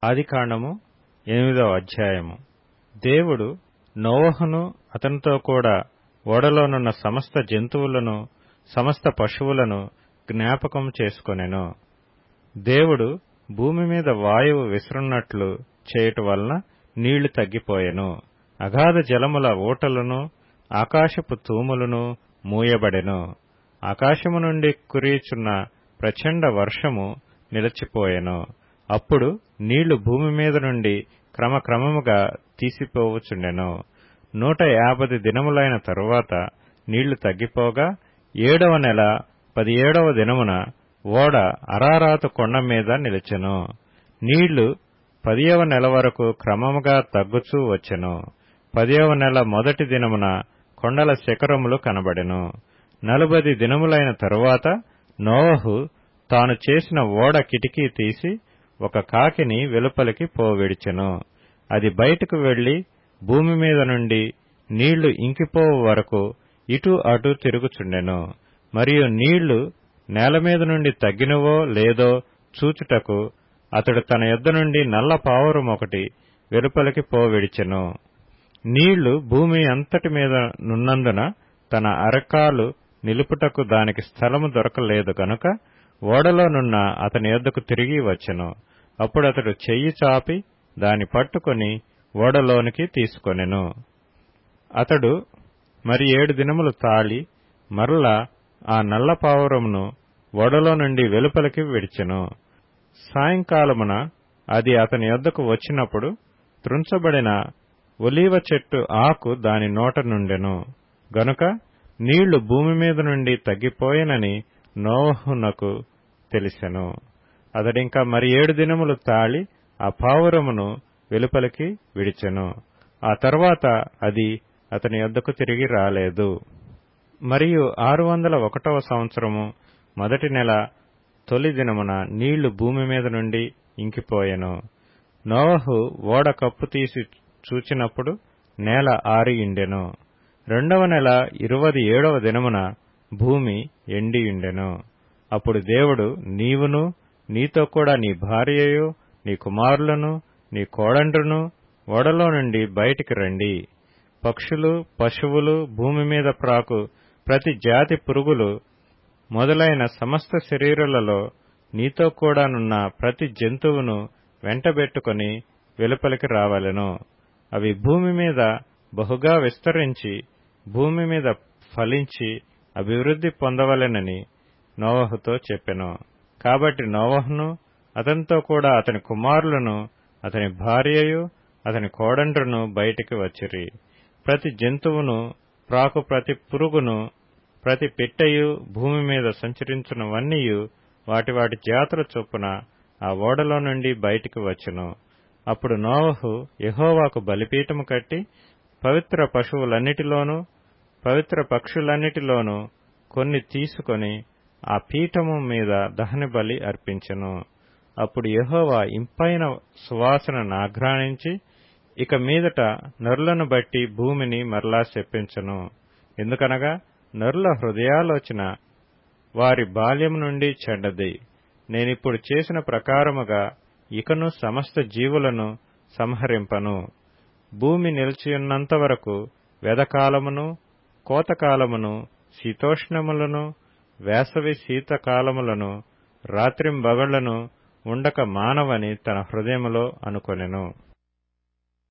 ఆదికాండము ఎనిమిదవ అధ్యాయము దేవుడు నోవహును అతనితో కూడా ఓడలోనున్న సమస్త జంతువులను సమస్త పశువులను జ్ఞాపకం చేసుకొనెను దేవుడు భూమి మీద వాయువు విసురున్నట్లు చేయుట వలన నీళ్లు తగ్గిపోయెను అగాధ జలముల ఊటలను ఆకాశపు తూములను మూయబడెను ఆకాశము నుండి కురియుచున్న ప్రచండ వర్షము నిలిచిపోయెను అప్పుడు నీళ్లు భూమి మీద నుండి క్రమక్రమముగా తీసిపోవుచుండెను నూట యాభది దినములైన తరువాత నీళ్లు తగ్గిపోగా ఏడవ నెల పదిహేడవ దినమున ఓడ అరారాతు కొండ మీద నిలిచెను నీళ్లు పదియవ నెల వరకు క్రమముగా తగ్గుచూ వచ్చెను పదియవ నెల మొదటి దినమున కొండల శిఖరములు కనబడెను నలుబది దినములైన తరువాత నోవహు తాను చేసిన ఓడ కిటికీ తీసి ఒక కాకిని వెలుపలికి పోవిడిచెను అది బయటకు వెళ్లి భూమి మీద నుండి నీళ్లు ఇంకిపోవు వరకు ఇటు అటు తిరుగుచుండెను మరియు నీళ్లు నేల మీద నుండి తగ్గినవో లేదో చూచుటకు అతడు తన యొద్ద నుండి నల్ల పావురం ఒకటి వెలుపలికి పోవిడిచెను నీళ్లు భూమి అంతటి మీద నున్నందున తన అరకాలు నిలుపుటకు దానికి స్థలము దొరకలేదు గనుక ఓడలోనున్న అతని యొద్దకు తిరిగి వచ్చెను అప్పుడు అతడు చెయ్యి చాపి దాని పట్టుకొని ఓడలోనికి తీసుకొనెను అతడు మరి ఏడు దినములు తాళి మరలా ఆ నల్ల పావురమును ఓడలో నుండి వెలుపలికి విడిచెను సాయంకాలమున అది అతని యొద్దకు వచ్చినప్పుడు త్రుంచబడిన ఒలీవ చెట్టు ఆకు దాని నోట నుండెను గనుక నీళ్లు భూమి మీద నుండి తగ్గిపోయినని నోవహునకు తెలిసెను అతడింకా మరి ఏడు దినములు తాళి ఆ పావురమును వెలుపలికి విడిచెను ఆ తర్వాత అది అతని యొద్దకు తిరిగి రాలేదు మరియు ఆరు వందల ఒకటవ సంవత్సరము మొదటి నెల తొలి దినమున నీళ్లు భూమి మీద నుండి ఇంకిపోయెను నోవహు ఓడ కప్పు తీసి చూచినప్పుడు నేల ఆరియుండెను రెండవ నెల ఇరువది ఏడవ దినమున భూమి ఎండియుండెను అప్పుడు దేవుడు నీవును నీతో కూడా నీ భార్యయు నీ కుమారులను నీ కోడండ్రును ఓడలో నుండి బయటికి రండి పక్షులు పశువులు భూమి మీద ప్రాకు ప్రతి జాతి పురుగులు మొదలైన సమస్త శరీరులలో నీతో కూడానున్న ప్రతి జంతువును వెంటబెట్టుకుని వెలుపలికి రావలెను అవి భూమి మీద బహుగా విస్తరించి భూమి మీద ఫలించి అభివృద్ధి పొందవలెనని నోవహుతో చెప్పెను కాబట్టి నోవహును అతనితో కూడా అతని కుమారులను అతని భార్యయు అతని కోడండ్రును బయటికి వచ్చిరి ప్రతి జంతువును ప్రాకు ప్రతి పురుగును ప్రతి పిట్టయు భూమి మీద సంచరించున్నవన్నీయు వాటి వాటి జాతుల చొప్పున ఆ ఓడలో నుండి బయటికి వచ్చును అప్పుడు నోవహు యహోవాకు బలిపీఠము కట్టి పవిత్ర పశువులన్నిటిలోనూ పవిత్ర పక్షులన్నిటిలోనూ కొన్ని తీసుకొని ఆ పీఠము మీద దహన బలి అర్పించెను అప్పుడు యహోవా ఇంపైన సువాసనను ఆఘ్రానించి ఇక మీదట నరులను బట్టి భూమిని మరలా చెప్పించను ఎందుకనగా నరుల హృదయాలోచన వారి బాల్యం నుండి చెడ్డది నేనిప్పుడు చేసిన ప్రకారముగా ఇకను సమస్త జీవులను సంహరింపను భూమి నిలిచియున్నంత వరకు వెదకాలమును కోతకాలమును శీతోష్ణములను వేసవి శీతకాలములను రాత్రింబగళ్లను ఉండక మానవని తన హృదయములో అనుకొనెను